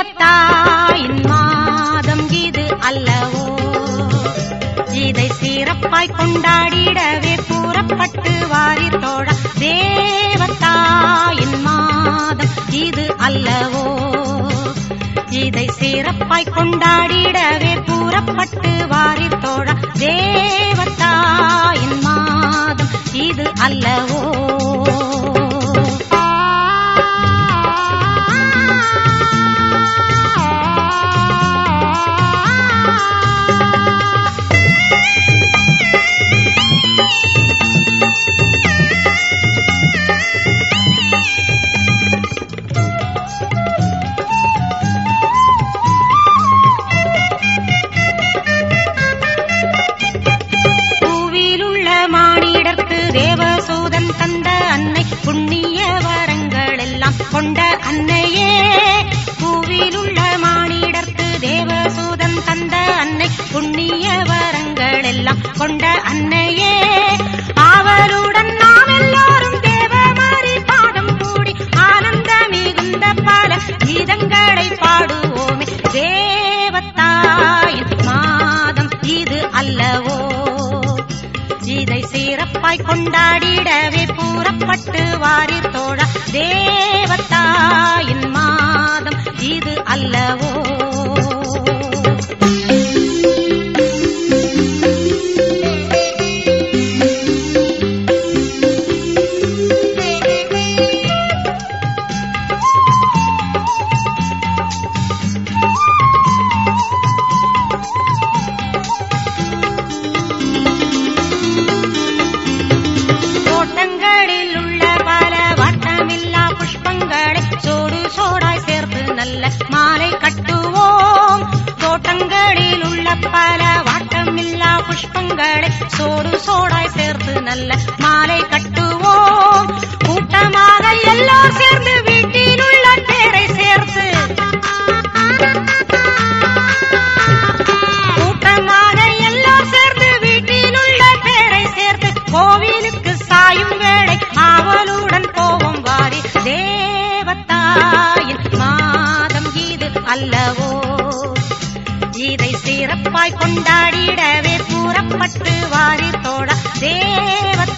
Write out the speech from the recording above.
தேவத்தாயின் மாதம் இது அல்லவோ இதை சிறப்பாய் கொண்டாடிடவே கூறப்பட்டு வாரி தோழ தேவத்தாயின் மாதம் இது அல்லவோ இதை சிறப்பாய் கொண்டாடிடவே கூறப்பட்டு வாரி தோழ தேவத்தாயின் மாதம் இது அல்லவோ பூவிலுள்ள மானிடர்க்கு தேவசூதன் தந்த அன்னை புண்ணிய வரங்கள் எல்லாம் கொண்ட அன்னையே பூவிலுள்ள மானிடர்க்கு தேவசூதன் தந்த அன்னை புண்ணிய வரங்கள் எல்லாம் கொண்ட அன்னையே ஆவலுடன் நாம் எல்லாரும் தேவமாரி பாதம் கூடி ஆனந்த மிகுந்த பல கீதங்களை பாடுவோமே தேவத்தாயின் மாதம் இது அல்லவோ இதை சிறப்பாய் கொண்டாடிடவே கூறப்பட்டு வாரி தோழ தேவத்தாயின் மாதம் இது அல்லவோ தோட்டங்களில் உள்ள பல வட்டமில்லா புஷ்பங்களை சோடு சோடாய் சேர்த்து நல்ல மாலை கட்டுவோம் தோட்டங்களில் உள்ள பல வாட்டமில்லா புஷ்பங்களை சோடு சோடாய் சேர்த்து நல்ல மாலை கட்டுவோம் கூட்டமாக எல்லோர் சேர்ந்து வீட்டில் உள்ள தேரை சேர்த்து கூட்டமாக எல்லாம் சேர்ந்து வீட்டில் உள்ள பேரை சேர்த்து கோவிலுக்கு சாயும் வேளை ஆவலுடன் போவோம் வாரி தேவத்தாயின் மாதம் இது அல்லவோ இதை சிறப்பாய் கொண்டாடிடவே கூறப்பட்டு வாரி தோழ தேவ